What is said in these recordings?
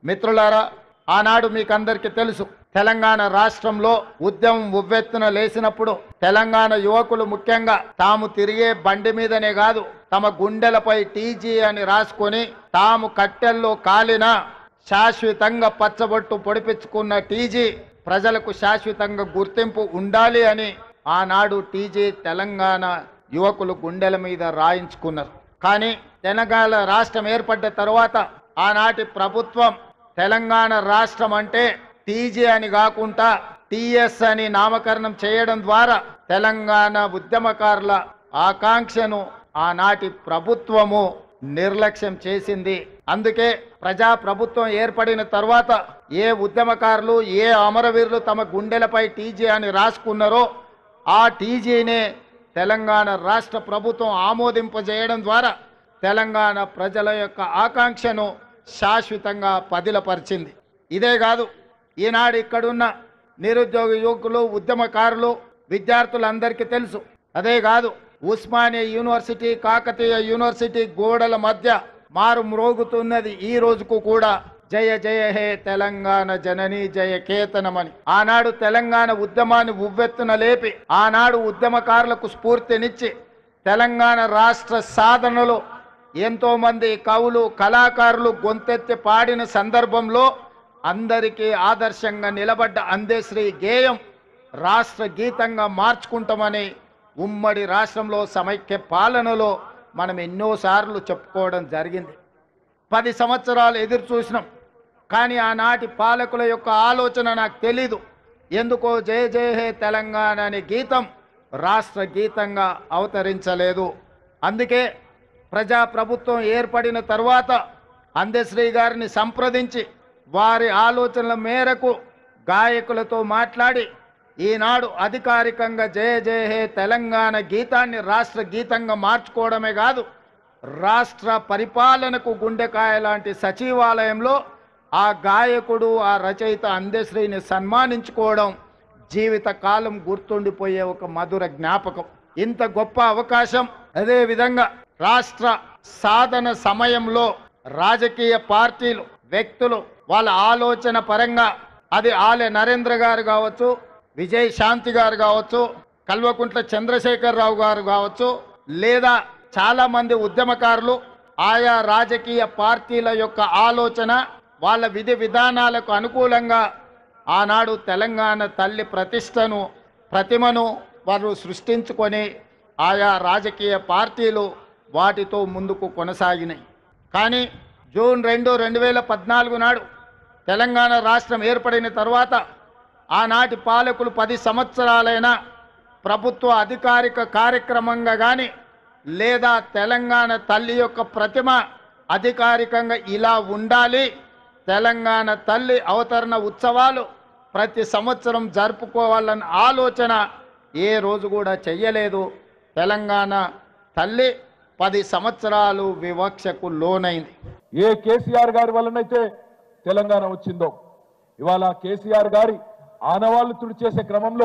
మిత్రులారా ఆనాడు మీకు అందరికీ తెలుసు తెలంగాణ రాష్ట్రంలో ఉద్యమం ఉవ్వెత్తున లేచినప్పుడు తెలంగాణ యువకులు ముఖ్యంగా తాము తిరిగే బండి మీదనే కాదు తమ గుండెలపై టీజీ అని రాసుకొని తాము కట్టెల్లో కాలిన శాశ్వతంగా పచ్చబొట్టు పొడిపించుకున్న టీజీ ప్రజలకు శాశ్వతంగా గుర్తింపు ఉండాలి అని ఆనాడు టీజీ తెలంగాణ యువకులు గుండెల మీద రాయించుకున్నారు కానీ తెలంగాణ రాష్ట్రం ఏర్పడ్డ తర్వాత ఆనాటి ప్రభుత్వం తెలంగాణ రాష్ట్రం అంటే టీజీ అని కాకుండా టిఎస్ అని నామకరణం చేయడం ద్వారా తెలంగాణ ఉద్యమకారుల ఆకాంక్షను ఆనాటి ప్రభుత్వము నిర్లక్ష్యం చేసింది అందుకే ప్రజా ప్రభుత్వం ఏర్పడిన తర్వాత ఏ ఉద్యమకారులు ఏ అమరవీరులు తమ గుండెలపై టీజీ అని రాసుకున్నారో ఆ టీజీనే తెలంగాణ రాష్ట్ర ప్రభుత్వం ఆమోదింపజేయడం ద్వారా తెలంగాణ ప్రజల యొక్క ఆకాంక్షను శాశ్వతంగా పదిలపరిచింది ఇదే కాదు ఈనాడు ఇక్కడున్న నిరుద్యోగ యువకులు ఉద్యమకారులు విద్యార్థులందరికీ తెలుసు అదే కాదు ఉస్మానియా యూనివర్సిటీ కాకతీయ యూనివర్సిటీ గోడల మధ్య మారు మ్రోగుతున్నది ఈ రోజుకు కూడా జయ జయ హే తెలంగాణ జనని జయ కేతనమని ఆనాడు తెలంగాణ ఉద్యమాన్ని ఉవ్వెత్తున లేపి ఆనాడు ఉద్యమకారులకు స్ఫూర్తినిచ్చి తెలంగాణ రాష్ట్ర సాధనలో ఎంతో మంది కవులు కళాకారులు గొంతెత్తి పాడిన సందర్భంలో అందరికీ ఆదర్శంగా నిలబడ్డ అందేశ్రీ గేయం రాష్ట్ర గీతంగా మార్చుకుంటామని ఉమ్మడి రాష్ట్రంలో సమైక్య పాలనలో మనం ఎన్నోసార్లు చెప్పుకోవడం జరిగింది పది సంవత్సరాలు ఎదురు చూసినాం కానీ ఆనాటి పాలకుల యొక్క ఆలోచన నాకు తెలీదు ఎందుకో జయ జయ హే తెలంగాణ అనే గీతం రాష్ట్ర గీతంగా అవతరించలేదు అందుకే ప్రజా ప్రభుత్వం ఏర్పడిన తర్వాత అందశ్రీ గారిని సంప్రదించి వారి ఆలోచనల మేరకు గాయకులతో మాట్లాడి ఈనాడు అధికారికంగా జయ జయ హే తెలంగాణ గీతాన్ని రాష్ట్ర గీతంగా మార్చుకోవడమే కాదు రాష్ట్ర పరిపాలనకు గుండెకాయ లాంటి సచివాలయంలో ఆ గాయకుడు ఆ రచయిత అందశ్రీని సన్మానించుకోవడం జీవితకాలం గుర్తుండిపోయే ఒక మధుర జ్ఞాపకం ఇంత గొప్ప అవకాశం అదే విధంగా రాష్ట్ర సాధన సమయంలో రాజకీయ పార్టీలు వ్యక్తులు వాళ్ళ ఆలోచన పరంగా అది ఆలె నరేంద్ర గారు కావచ్చు విజయ్ శాంతి గారు కావచ్చు కల్వకుంట్ల చంద్రశేఖరరావు గారు కావచ్చు లేదా చాలా మంది ఉద్యమకారులు ఆయా రాజకీయ పార్టీల యొక్క ఆలోచన వాళ్ళ విధి విధానాలకు అనుకూలంగా ఆనాడు తెలంగాణ తల్లి ప్రతిష్టను ప్రతిమను వారు సృష్టించుకొని ఆయా రాజకీయ పార్టీలు వాటితో ముందుకు కొనసాగినాయి కానీ జూన్ రెండు రెండు వేల పద్నాలుగు నాడు తెలంగాణ రాష్ట్రం ఏర్పడిన తర్వాత ఆనాటి పాలకులు పది సంవత్సరాలైనా ప్రభుత్వ అధికారిక కార్యక్రమంగా కానీ లేదా తెలంగాణ తల్లి యొక్క ప్రతిమ అధికారికంగా ఇలా ఉండాలి తెలంగాణ తల్లి అవతరణ ఉత్సవాలు ప్రతి సంవత్సరం జరుపుకోవాలన్న ఆలోచన ఏ రోజు కూడా చెయ్యలేదు తెలంగాణ తల్లి పది సంవత్సరాలు వివక్షకు లోనైంది ఏ కేసీఆర్ గారి వల్లనైతే తెలంగాణ వచ్చిందో ఇవాళ కేసీఆర్ గారి ఆనవాళ్లు తుడిచేసే క్రమంలో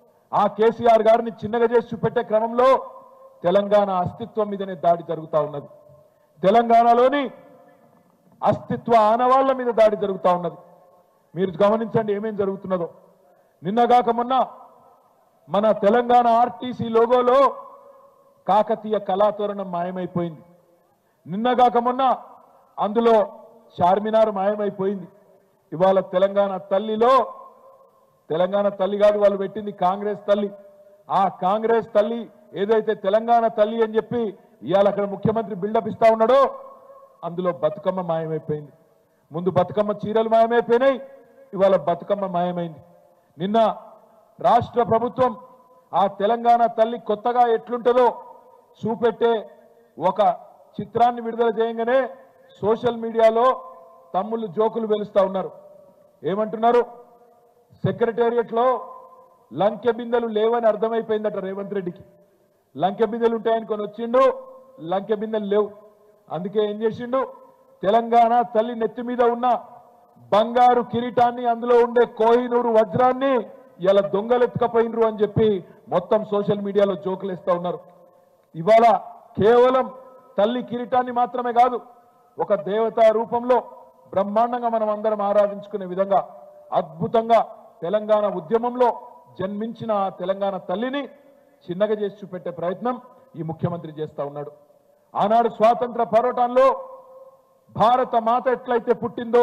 ఆ కేసీఆర్ గారిని చిన్నగా చేసి చూపెట్టే క్రమంలో తెలంగాణ అస్తిత్వం మీదనే దాడి జరుగుతా ఉన్నది తెలంగాణలోని అస్తిత్వ ఆనవాళ్ల మీద దాడి జరుగుతా ఉన్నది మీరు గమనించండి ఏమేం జరుగుతున్నదో నిన్నగాక మొన్న మన తెలంగాణ ఆర్టీసీ లోగోలో కాకతీయ కళాతోరణం మాయమైపోయింది నిన్నగాక మొన్న అందులో చార్మినార్ మాయమైపోయింది ఇవాళ తెలంగాణ తల్లిలో తెలంగాణ తల్లి కాదు వాళ్ళు పెట్టింది కాంగ్రెస్ తల్లి ఆ కాంగ్రెస్ తల్లి ఏదైతే తెలంగాణ తల్లి అని చెప్పి ఇవాళ అక్కడ ముఖ్యమంత్రి బిల్డప్ ఇస్తా ఉన్నాడో అందులో బతుకమ్మ మాయమైపోయింది ముందు బతుకమ్మ చీరలు మాయమైపోయినాయి ఇవాళ బతుకమ్మ మాయమైంది నిన్న రాష్ట్ర ప్రభుత్వం ఆ తెలంగాణ తల్లి కొత్తగా ఎట్లుంటుందో చూపెట్టే ఒక చిత్రాన్ని విడుదల చేయగానే సోషల్ మీడియాలో తమ్ముళ్ళు జోకులు వెలుస్తా ఉన్నారు ఏమంటున్నారు సెక్రటేరియట్ లో లంకె బిందెలు లేవని అర్థమైపోయిందట రేవంత్ రెడ్డికి లంకె బిందెలు ఉంటాయని కొని వచ్చిండు లంకె బిందెలు లేవు అందుకే ఏం చేసిండు తెలంగాణ తల్లి నెత్తి మీద ఉన్న బంగారు కిరీటాన్ని అందులో ఉండే కోహినూరు వజ్రాన్ని ఇలా దొంగలెత్తుకపోయినరు అని చెప్పి మొత్తం సోషల్ మీడియాలో జోకులు ఇస్తా ఉన్నారు ఇవాళ కేవలం తల్లి కిరీటాన్ని మాత్రమే కాదు ఒక దేవతా రూపంలో బ్రహ్మాండంగా మనం అందరం ఆరాధించుకునే విధంగా అద్భుతంగా తెలంగాణ ఉద్యమంలో జన్మించిన ఆ తెలంగాణ తల్లిని చిన్నగా చేసి చూపెట్టే ప్రయత్నం ఈ ముఖ్యమంత్రి చేస్తా ఉన్నాడు ఆనాడు స్వాతంత్ర పోరాటంలో భారత మాత ఎట్లయితే పుట్టిందో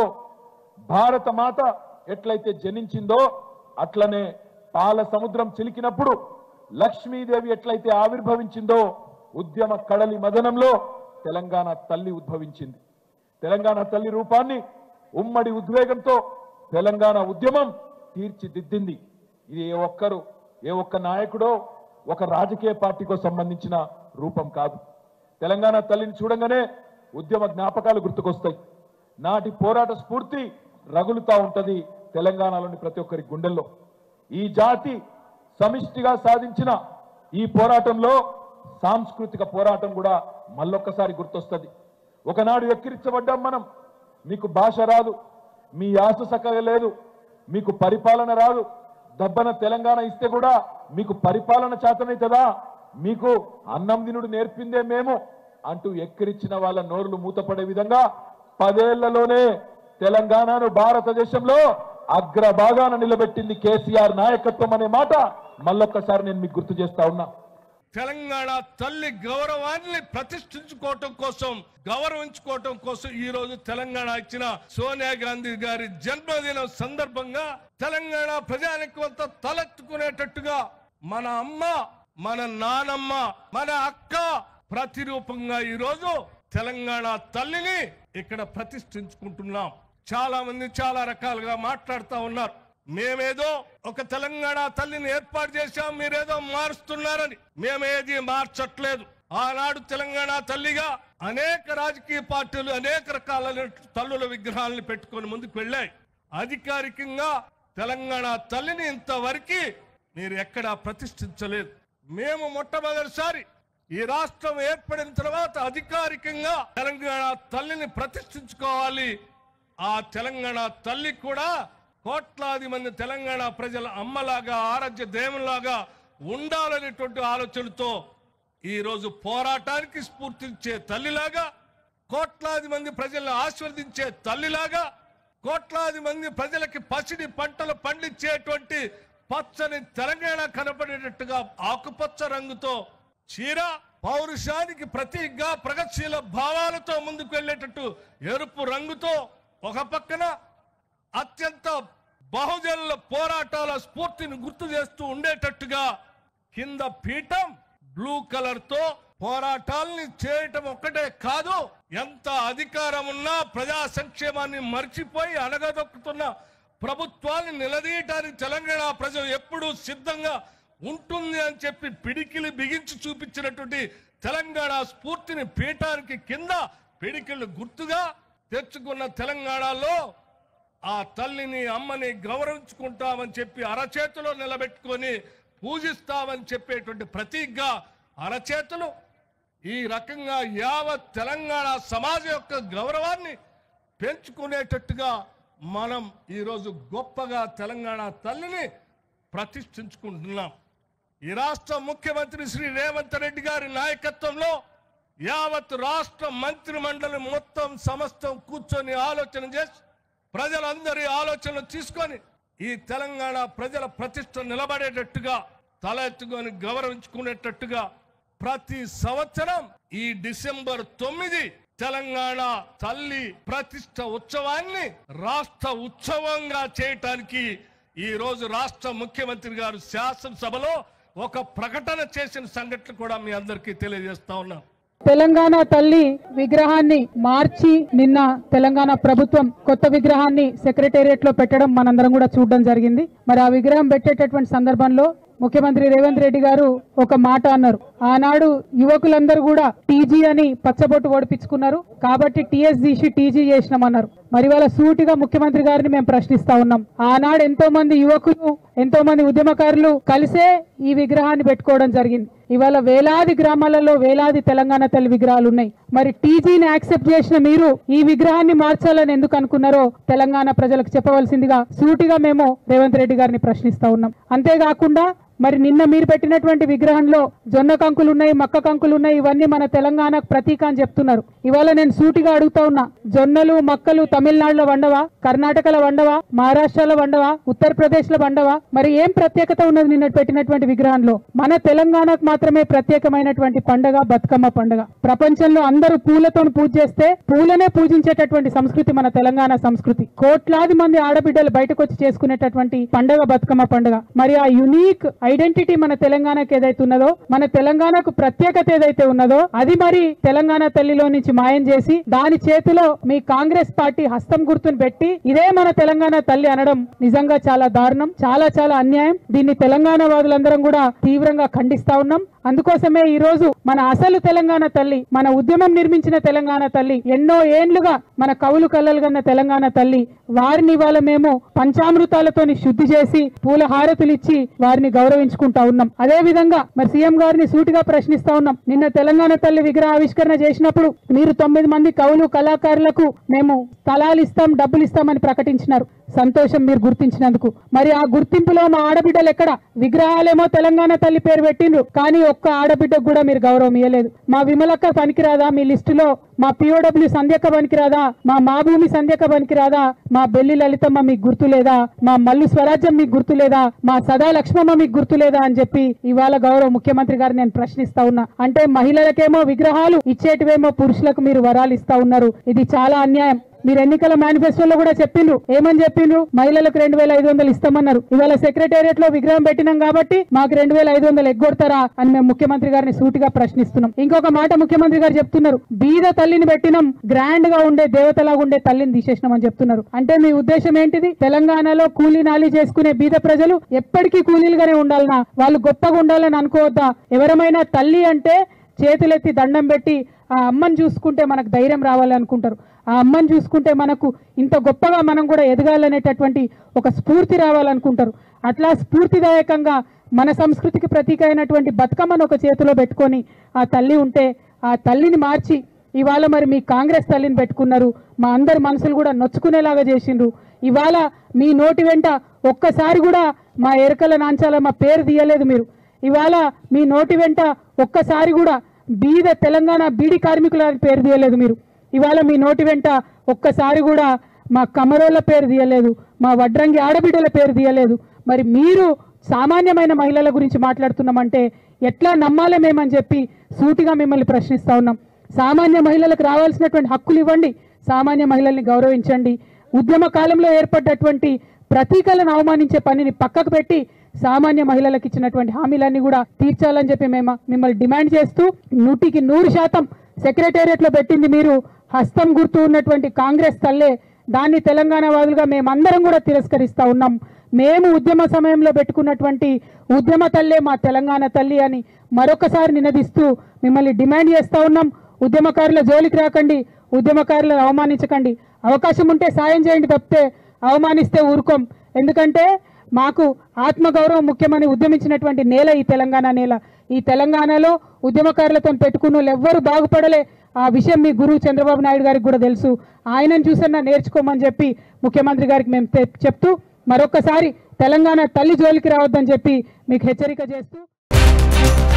భారత మాత ఎట్లయితే జనించిందో అట్లనే పాల సముద్రం చిలికినప్పుడు లక్ష్మీదేవి ఎట్లయితే ఆవిర్భవించిందో ఉద్యమ కడలి మదనంలో తెలంగాణ తల్లి ఉద్భవించింది తెలంగాణ తల్లి రూపాన్ని ఉమ్మడి ఉద్వేగంతో తెలంగాణ ఉద్యమం తీర్చిదిద్దింది ఇది ఏ ఒక్కరు ఏ ఒక్క నాయకుడో ఒక రాజకీయ పార్టీకో సంబంధించిన రూపం కాదు తెలంగాణ తల్లిని చూడంగానే ఉద్యమ జ్ఞాపకాలు గుర్తుకొస్తాయి నాటి పోరాట స్ఫూర్తి రగులుతా ఉంటది తెలంగాణలోని ప్రతి ఒక్కరి గుండెల్లో ఈ జాతి సమిష్టిగా సాధించిన ఈ పోరాటంలో సాంస్కృతిక పోరాటం కూడా మళ్ళొక్కసారి గుర్తొస్తుంది ఒకనాడు ఎక్కిరించబడ్డాం మనం మీకు భాష రాదు మీ యాస సక్కగా లేదు మీకు పరిపాలన రాదు దబ్బన తెలంగాణ ఇస్తే కూడా మీకు పరిపాలన చేతనైతుందా మీకు అన్నం దినుడు నేర్పిందే మేము అంటూ ఎక్కిరించిన వాళ్ళ నోరులు మూతపడే విధంగా పదేళ్లలోనే తెలంగాణను భారతదేశంలో అగ్రభాగాన నిలబెట్టింది కేసీఆర్ నాయకత్వం అనే మాట మళ్ళొక్కసారి నేను మీకు గుర్తు చేస్తా ఉన్నా తెలంగాణ తల్లి గౌరవాన్ని ప్రతిష్ఠించుకోవటం కోసం గౌరవించుకోవటం కోసం ఈ రోజు తెలంగాణ ఇచ్చిన సోనియా గాంధీ గారి జన్మదినం సందర్భంగా తెలంగాణ ప్రజానికం అంతా తలెత్తుకునేటట్టుగా మన అమ్మ మన నానమ్మ మన అక్క ప్రతిరూపంగా ఈ రోజు తెలంగాణ తల్లిని ఇక్కడ ప్రతిష్ఠించుకుంటున్నాం చాలా మంది చాలా రకాలుగా మాట్లాడుతూ ఉన్నారు మేమేదో ఒక తెలంగాణ తల్లిని ఏర్పాటు చేశాం మీరేదో మారుస్తున్నారని మేమేది మార్చట్లేదు ఆనాడు తెలంగాణ తల్లిగా అనేక రాజకీయ పార్టీలు అనేక రకాల తల్లుల విగ్రహాలను పెట్టుకొని ముందుకు వెళ్ళాయి అధికారికంగా తెలంగాణ తల్లిని ఇంతవరకు మీరు ఎక్కడా ప్రతిష్ఠించలేదు మేము మొట్టమొదటిసారి ఈ రాష్ట్రం ఏర్పడిన తర్వాత అధికారికంగా తెలంగాణ తల్లిని ప్రతిష్ఠించుకోవాలి ఆ తెలంగాణ తల్లి కూడా కోట్లాది మంది తెలంగాణ ప్రజల అమ్మలాగా ఆరాధ్య దేవునిలాగా ఉండాలనేటువంటి ఆలోచనతో ఈ రోజు పోరాటానికి స్ఫూర్తించే తల్లిలాగా కోట్లాది మంది ప్రజలను ఆశీర్వదించే తల్లిలాగా కోట్లాది మంది ప్రజలకి పసిడి పంటలు పండించేటువంటి పచ్చని తెలంగాణ కనపడేటట్టుగా ఆకుపచ్చ రంగుతో చీర పౌరుషానికి ప్రతీకగా ప్రగతిశీల భావాలతో ముందుకు వెళ్ళేటట్టు ఎరుపు రంగుతో ఒక పక్కన అత్యంత బహుజనుల పోరాటాల స్ఫూర్తిని గుర్తు చేస్తూ ఉండేటట్టుగా కింద పీఠం బ్లూ కలర్ తో పోరాటాల్ని చేయటం ఒక్కటే కాదు ఎంత అధికారం ఉన్నా ప్రజా సంక్షేమాన్ని మర్చిపోయి అణగదొక్కుతున్న ప్రభుత్వాన్ని నిలదీయటానికి తెలంగాణ ప్రజలు ఎప్పుడూ సిద్ధంగా ఉంటుంది అని చెప్పి పిడికిలి బిగించి చూపించినటువంటి తెలంగాణ స్ఫూర్తిని పీఠానికి కింద పిడికిళ్ళు గుర్తుగా తెచ్చుకున్న తెలంగాణలో ఆ తల్లిని అమ్మని గౌరవించుకుంటామని చెప్పి అరచేతిలో నిలబెట్టుకొని పూజిస్తామని చెప్పేటువంటి ప్రతీకగా అరచేతులు ఈ రకంగా యావత్ తెలంగాణ సమాజం యొక్క గౌరవాన్ని పెంచుకునేటట్టుగా మనం ఈరోజు గొప్పగా తెలంగాణ తల్లిని ప్రతిష్ఠించుకుంటున్నాం ఈ రాష్ట్ర ముఖ్యమంత్రి శ్రీ రేవంత్ రెడ్డి గారి నాయకత్వంలో యావత్ రాష్ట్ర మంత్రి మండలి మొత్తం సమస్తం కూర్చొని ఆలోచన చేసి ప్రజలందరి ఆలోచనలు తీసుకొని ఈ తెలంగాణ ప్రజల ప్రతిష్ట నిలబడేటట్టుగా తల ఎత్తుకొని గౌరవించుకునేటట్టుగా ప్రతి సంవత్సరం ఈ డిసెంబర్ తొమ్మిది తెలంగాణ తల్లి ప్రతిష్ట ఉత్సవాన్ని రాష్ట్ర ఉత్సవంగా చేయటానికి ఈ రోజు రాష్ట్ర ముఖ్యమంత్రి గారు శాసనసభలో ఒక ప్రకటన చేసిన సంఘటన కూడా మీ అందరికీ తెలియజేస్తా ఉన్నాను తెలంగాణ తల్లి విగ్రహాన్ని మార్చి నిన్న తెలంగాణ ప్రభుత్వం కొత్త విగ్రహాన్ని సెక్రటేరియట్ లో పెట్టడం మనందరం కూడా చూడడం జరిగింది మరి ఆ విగ్రహం పెట్టేటటువంటి సందర్భంలో ముఖ్యమంత్రి రేవంత్ రెడ్డి గారు ఒక మాట అన్నారు ఆనాడు యువకులందరూ కూడా టీజీ అని పచ్చబొట్టు ఓడిపించుకున్నారు కాబట్టి టీఎస్ తీసి టీజీ చేసినామన్నారు మరి వాళ్ళ సూటిగా ముఖ్యమంత్రి గారిని మేము ప్రశ్నిస్తా ఉన్నాం ఆనాడు ఎంతో మంది యువకులు ఎంతో మంది ఉద్యమకారులు కలిసే ఈ విగ్రహాన్ని పెట్టుకోవడం జరిగింది ఇవాళ వేలాది గ్రామాలలో వేలాది తెలంగాణ తల్లి విగ్రహాలు ఉన్నాయి మరి టీజీని యాక్సెప్ట్ చేసిన మీరు ఈ విగ్రహాన్ని మార్చాలని ఎందుకు అనుకున్నారో తెలంగాణ ప్రజలకు చెప్పవలసిందిగా సూటిగా మేము రేవంత్ రెడ్డి గారిని ప్రశ్నిస్తా ఉన్నాం అంతేకాకుండా మరి నిన్న మీరు పెట్టినటువంటి విగ్రహంలో జొన్న కంకులు ఉన్నాయి మక్క కంకులు ఉన్నాయి ఇవన్నీ మన తెలంగాణకు ప్రతీక అని చెప్తున్నారు ఇవాళ నేను సూటిగా అడుగుతా ఉన్నా జొన్నలు మక్కలు తమిళనాడులో వండవా కర్ణాటకలో వండవా మహారాష్ట్రలో వండవా ఉత్తరప్రదేశ్ లో వండవా మరి ఏం ప్రత్యేకత ఉన్నది నిన్న పెట్టినటువంటి విగ్రహంలో మన తెలంగాణకు మాత్రమే ప్రత్యేకమైనటువంటి పండగ బతుకమ్మ పండగ ప్రపంచంలో అందరూ పూలతో పూజ చేస్తే పూలనే పూజించేటటువంటి సంస్కృతి మన తెలంగాణ సంస్కృతి కోట్లాది మంది ఆడబిడ్డలు బయటకు వచ్చి చేసుకునేటటువంటి పండగ బతుకమ్మ పండగ మరి ఆ యునీక్ ఐడెంటిటీ మన తెలంగాణకు ఏదైతే ఉన్నదో మన తెలంగాణకు ప్రత్యేకత ఏదైతే ఉన్నదో అది మరి తెలంగాణ తల్లిలో నుంచి మాయం చేసి దాని చేతిలో మీ కాంగ్రెస్ పార్టీ హస్తం గుర్తును పెట్టి ఇదే మన తెలంగాణ తల్లి అనడం నిజంగా చాలా దారుణం చాలా చాలా అన్యాయం దీన్ని తెలంగాణ వాదులందరం కూడా తీవ్రంగా ఖండిస్తా ఉన్నాం అందుకోసమే ఈ రోజు మన అసలు తెలంగాణ తల్లి మన ఉద్యమం నిర్మించిన తెలంగాణ తల్లి ఎన్నో ఏండ్లుగా మన కవులు కళ్ళలు కన్న తెలంగాణ తల్లి వారిని ఇవాళ మేము పంచామృతాలతోని శుద్ధి చేసి పూల హారతులు ఇచ్చి వారిని గౌరవించుకుంటా ఉన్నాం అదే విధంగా మరి సీఎం గారిని సూటిగా ప్రశ్నిస్తా ఉన్నాం నిన్న తెలంగాణ తల్లి విగ్రహ ఆవిష్కరణ చేసినప్పుడు మీరు తొమ్మిది మంది కవులు కళాకారులకు మేము స్థలాలు ఇస్తాం డబ్బులు ఇస్తామని ప్రకటించినారు సంతోషం మీరు గుర్తించినందుకు మరి ఆ గుర్తింపులో మా ఆడబిడ్డలు ఎక్కడ విగ్రహాలేమో తెలంగాణ తల్లి పేరు పెట్టిండ్రు కానీ ఒక్క ఆడబిడ్డకు కూడా మీరు గౌరవం ఇవ్వలేదు మా విమలక్క పనికిరాదా మీ లిస్టులో మా పిఓడబ్ల్యూ సంధ్యక్క పనికిరాదా మా మా భూమి సంధ్యక్క పనికిరాదా మా బెల్లి లలితమ్మ మీకు గుర్తు లేదా మా మల్లు స్వరాజ్యం మీకు గుర్తు లేదా మా సదా లక్ష్మమ్మ మీకు గుర్తు లేదా అని చెప్పి ఇవాళ గౌరవ ముఖ్యమంత్రి గారు నేను ప్రశ్నిస్తా ఉన్నా అంటే మహిళలకేమో విగ్రహాలు ఇచ్చేటివేమో పురుషులకు మీరు వరాలు ఇస్తా ఉన్నారు ఇది చాలా అన్యాయం మీరు ఎన్నికల మేనిఫెస్టోలో కూడా చెప్పిండ్రు ఏమని చెప్పిండ్రు మహిళలకు రెండు వేల ఐదు వందలు ఇస్తామన్నారు ఇవాళ సెక్రటేరియట్ లో విగ్రహం పెట్టినాం కాబట్టి మాకు రెండు వేల ఐదు వందలు ఎగ్గొడతారా అని మేము ముఖ్యమంత్రి గారిని సూటిగా ప్రశ్నిస్తున్నాం ఇంకొక మాట ముఖ్యమంత్రి గారు చెప్తున్నారు బీద తల్లిని పెట్టినాం గ్రాండ్ గా ఉండే దేవతలాగా ఉండే తల్లిని తీసేసినాం అని చెప్తున్నారు అంటే మీ ఉద్దేశం ఏంటిది తెలంగాణలో కూలీ నాలి చేసుకునే బీద ప్రజలు ఎప్పటికీ కూలీలుగానే ఉండాలనా వాళ్ళు గొప్పగా ఉండాలని అనుకోవద్దా ఎవరమైనా తల్లి అంటే చేతులెత్తి దండం పెట్టి ఆ అమ్మని చూసుకుంటే మనకు ధైర్యం రావాలి అనుకుంటారు ఆ అమ్మని చూసుకుంటే మనకు ఇంత గొప్పగా మనం కూడా ఎదగాలనేటటువంటి ఒక స్ఫూర్తి రావాలనుకుంటారు అట్లా స్ఫూర్తిదాయకంగా మన సంస్కృతికి ప్రతీక అయినటువంటి బతుకమ్మను ఒక చేతిలో పెట్టుకొని ఆ తల్లి ఉంటే ఆ తల్లిని మార్చి ఇవాళ మరి మీ కాంగ్రెస్ తల్లిని పెట్టుకున్నారు మా అందరి మనసులు కూడా నొచ్చుకునేలాగా చేసిండ్రు ఇవాళ మీ నోటి వెంట ఒక్కసారి కూడా మా ఎరకల నాంచాల మా పేరు తీయలేదు మీరు ఇవాళ మీ నోటి వెంట ఒక్కసారి కూడా బీద తెలంగాణ బీడి కార్మికుల పేరు తీయలేదు మీరు ఇవాళ మీ నోటి వెంట ఒక్కసారి కూడా మా కమరోళ్ళ పేరు తీయలేదు మా వడ్రంగి ఆడబిడ్డల పేరు తీయలేదు మరి మీరు సామాన్యమైన మహిళల గురించి మాట్లాడుతున్నామంటే ఎట్లా నమ్మాలి మేమని చెప్పి సూటిగా మిమ్మల్ని ప్రశ్నిస్తా ఉన్నాం సామాన్య మహిళలకు రావాల్సినటువంటి హక్కులు ఇవ్వండి సామాన్య మహిళల్ని గౌరవించండి ఉద్యమ కాలంలో ఏర్పడ్డటువంటి ప్రతీకలను అవమానించే పనిని పక్కకు పెట్టి సామాన్య మహిళలకు ఇచ్చినటువంటి హామీలన్నీ కూడా తీర్చాలని చెప్పి మేము మిమ్మల్ని డిమాండ్ చేస్తూ నూటికి నూరు శాతం సెక్రటేరియట్ లో పెట్టింది మీరు హస్తం గుర్తు ఉన్నటువంటి కాంగ్రెస్ తల్లే దాన్ని తెలంగాణ వాదులుగా మేమందరం కూడా తిరస్కరిస్తా ఉన్నాం మేము ఉద్యమ సమయంలో పెట్టుకున్నటువంటి ఉద్యమ తల్లే మా తెలంగాణ తల్లి అని మరొకసారి నినదిస్తూ మిమ్మల్ని డిమాండ్ చేస్తా ఉన్నాం ఉద్యమకారుల జోలికి రాకండి ఉద్యమకారులను అవమానించకండి అవకాశం ఉంటే సాయం చేయండి తప్పితే అవమానిస్తే ఊరుకోం ఎందుకంటే మాకు ఆత్మగౌరవం ముఖ్యమని ఉద్యమించినటువంటి నేల ఈ తెలంగాణ నేల ఈ తెలంగాణలో ఉద్యమకారులతో పెట్టుకున్న వాళ్ళు ఎవ్వరు బాగుపడలే ఆ విషయం మీ గురువు చంద్రబాబు నాయుడు గారికి కూడా తెలుసు ఆయనను చూసన్నా నేర్చుకోమని చెప్పి ముఖ్యమంత్రి గారికి మేము తె- చెప్తూ మరొకసారి తెలంగాణ తల్లి జోలికి రావద్దని చెప్పి మీకు హెచ్చరిక చేస్తూ